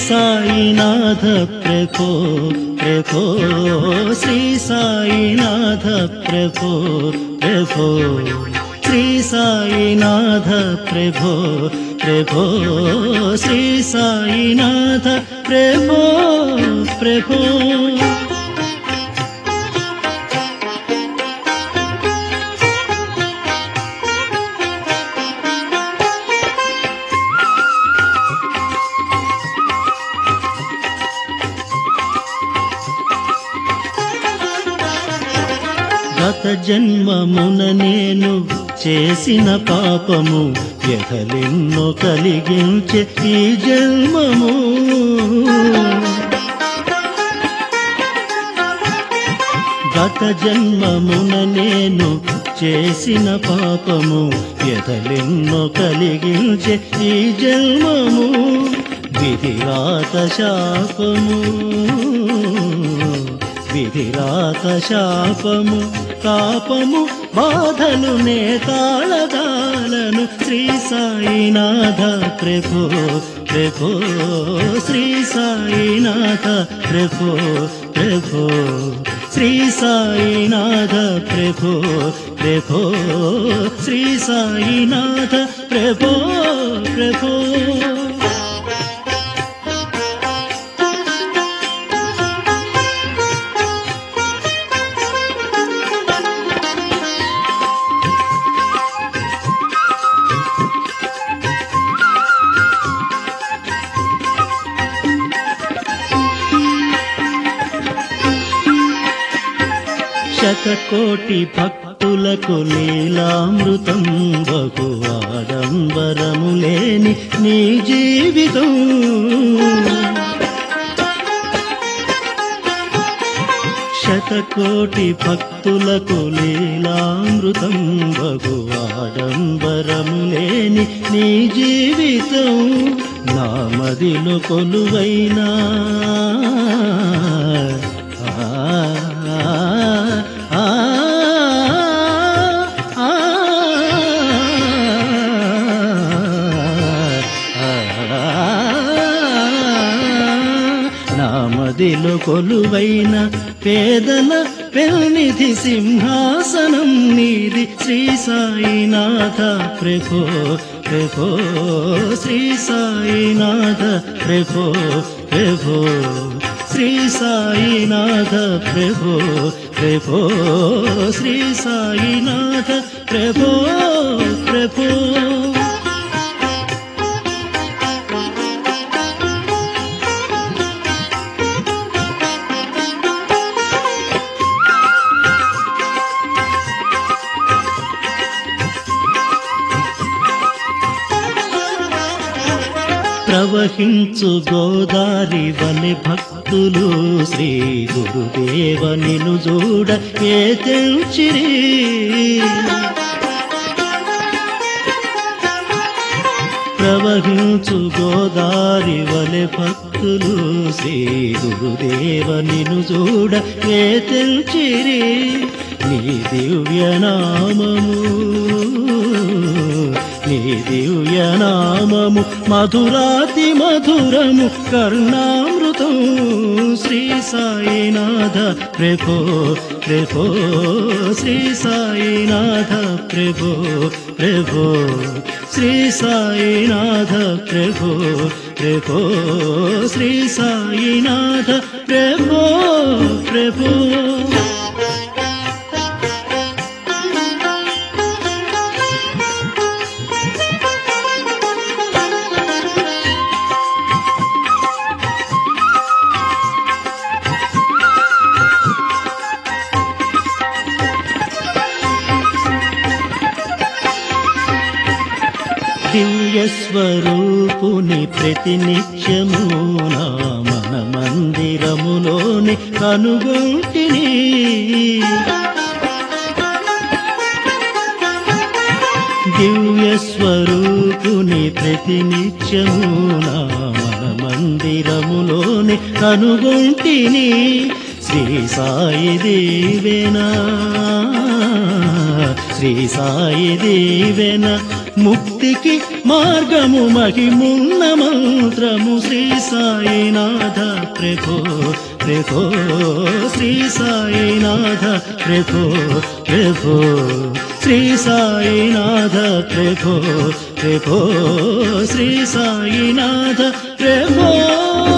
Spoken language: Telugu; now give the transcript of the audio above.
సాయినాథ ప్రభో ప్రభో శ్రీ సాయినాథ ప్రభో ప్రభో శ్రీ సాయినాథ ప్రభో ప్రభో శ్రీ సాయినాథ ప్రభో ప్రభో గత జన్మమున నేను చేసిన పాపము ఎగలెన్నో కలిగించే ఈ జన్మము గత జన్మమున నేను చేసిన పాపము ఎదలెన్నో కలిగించే ఈ జన్మము విధిరాత శాపము విధిరాత శాపము తాపము బాధలు నే తాళగాలను శ్రీ సాయినాథ ప్రభో ప్రభో శ్రీ సాయినాథ ప్రభో ప్రభో శ్రీ సాయినాథ ప్రభో ప్రభో శ్రీ సాయినాథ ప్రభో ప్రభో శతకోటి భక్తులకు లీలామృతం బహు ఆడంబరము లేని నీ జీవితం శతకోటి భక్తులకు లీలామృతం బహు ఆడంబరము లేని నీ జీవితం నా మదిలో కొలువైనా ఆ, ఆ, ఆ, నామదిలో కొలువైన పేదల పెల్నిధి సింహాసనం నీది శ్రీ సాయినాథ ప్రభో ప్రభో శ్రీ సాయినాథ ప్రభో ప్రభో శ్రీ సాయినాథ ప్రభో ప్రభో శ్రీ సాయినాథ ప్రభో ప్రభో ప్రవహించు గోదారి వలె భక్తులు శ్రీ గురుదేవ నిను చూడ ఏ తెంచిరి ప్రవహించు గోదారి వలె భక్తులు శ్రీ గురుదేవ నిను చూడ ఏ తెంచిరి నీ దివ్యనామము నీ దివ్యనామము మధురాతి మధురము కర్ణామృతం శ్రీ సాయినాథ ప్రభో ప్రభో శ్రీ సాయినాథ ప్రభో ప్రభో శ్రీ సాయినాథ ప్రభో ప్రభో శ్రీ సాయినాథ ప్రభో ప్రభో దివ్య స్వరూపుని ప్రతినిత్యము నా మన మందిరములోని కనుగొంటిని దివ్య స్వరూపుని ప్రతినిత్యము నా మన మందిరములోని కనుగొంటిని శ్రీ సాయి దేవేనా శ్రీ సాయి దీవెన ముక్తికి మార్గము మహిమున్న మంత్రము శ్రీ సాయినాథ ప్రభో ప్రభో శ్రీ సాయినాథ ప్రభో ప్రభో శ్రీ సాయినాథ ప్రభో ప్రభో శ్రీ సాయినాథ ప్రభో